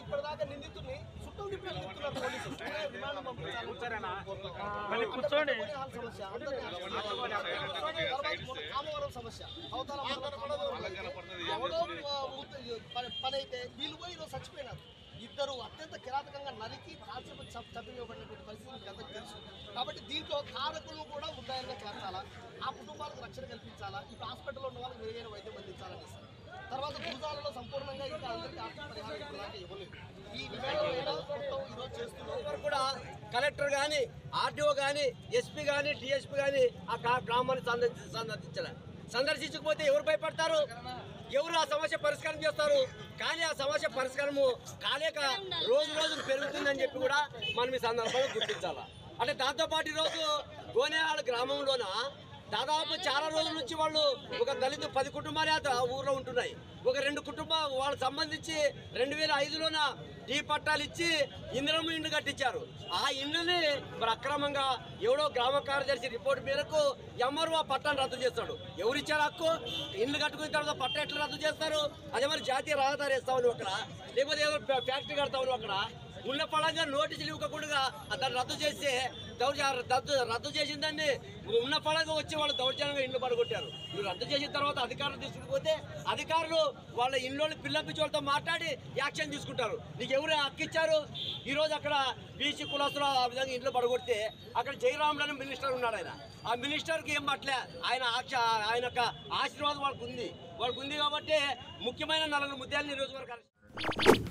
ఇప్పటిదాకా నిందితుడిని చుట్టూ తిప్పి నిందితున్నారు పోలీసులు నేనే రిమాండ్ పంపించాలని మళ్ళీ కూర్చోండి కొన్ని హాల్ సమస్య అందరినీ తర్వాత మొన్న కామవరం సమస్య అవతల ఎవడో ఆ, ఊత- పని- పని అయితే వీళ్ళు పోయి ఈరోజు చచ్చిపోయినారు ఇద్దరు అత్యంత కిరాతకంగా నరికి కాల్చబడి చంపివేయబడినటువంటి పరిస్థితి మీకు అందరికీ తెలుసు కాబట్టి దీంట్లో కారకులు కూడా ముద్దాయిలుగా చేర్చాలా ఆ కుటుంబాలకు రక్షణ కల్పించాలా ఇప్పుడు హాస్పిటల్లో ఉన్న వాళ్ళకి మెరుగైన వైద్యం అందించాలని సార్ తర్వాత భూజాలలో సంపూర్ణంగా ఇంకా అందరికీ ఆర్థిక పరిహారం ఇప్పటిదాకా ఇవ్వలేదు ఈ విధానం మీద మొత్తం ఈరోజు చేస్తున్నారు ఎవరు కూడా కలెక్టర్ కానీ ఆర్డీఓ కానీ ఎస్పీ కానీ డిఎస్పీ కానీ ఆ గ్రా- గ్రామాన్ని సందర్శి సందర్శించలే సందర్శించకపోతే ఎవరు భయపడతారు ఎవరు ఆ సమస్య పరిష్కారం చేస్తారు కానీ ఆ సమస్య పరిష్కారము కాలేక రోజు రోజు పెరుగుతుందని చెప్పి కూడా మనం ఈ సందర్భంగా గుర్తించాలి అంటే దాంతోపాటు ఈరోజు గోనేవాడ గ్రామంలోన దాదాపు చాలా రోజుల నుంచి వాళ్ళు ఒక దళిత పది కుటుంబాలే ఆ ఊర్లో ఉంటున్నాయి ఒక రెండు కుటుంబం వాళ్ళకి సంబంధించి రెండు వేల ఐదులోన ఈ పట్టాలు ఇచ్చి ఇంద్రమ్మ ఇండ్లు కట్టించారు ఆ ఇండ్లని మరి అక్రమంగా ఎవడో గ్రామ కార్యదర్శి రిపోర్ట్ మేరకు ఎంఆర్ఓ ఆ పట్టాన్ని రద్దు చేస్తాడు ఎవరు ఇచ్చారు హక్కు ఇండ్లు కట్టుకున్న తర్వాత పట్ట ఎట్లా రద్దు చేస్తారు అదే మరి జాతీయ రహదారి వేస్తామని అక్కడ లేకపోతే ఏదో ఫ్యా- ఫ్యాక్టరీ కడతామని అక్కడ ఉన్న పడంగా నోటీసులు ఇవ్వకుండా దాన్ని రద్దు చేస్తే దౌర్జ రద్దు రద్దు చేసిన దాన్ని ఉన్న పడంగా వచ్చి వాళ్ళు దౌర్జన్యంగా ఇండ్లు పడగొట్టారు నువ్వు రద్దు చేసిన తర్వాత అధికారులు తీసుకుపోతే అధికారులు వాళ్ళ ఇంట్లో పిల్లపించి వాళ్ళతో మాట్లాడి యాక్షన్ తీసుకుంటారు నీకు ఎవరు హక్కు ఇచ్చారు ఈ రోజు అక్కడ బీసీ కులస్తులు ఆ విధంగా ఇంట్లో పడగొడితే అక్కడ జయరాములు అని మినిస్టర్ ఉన్నాడు ఆయన ఆ మినిస్టర్కి ఏం పట్లే ఆయన ఆక్ష ఆయన యొక్క ఆశీర్వాదం వాళ్ళకు ఉంది వాళ్ళకు ఉంది కాబట్టి ముఖ్యమైన నలుగురు ముద్దాలని ఈ రోజు వరకు అరెస్ట్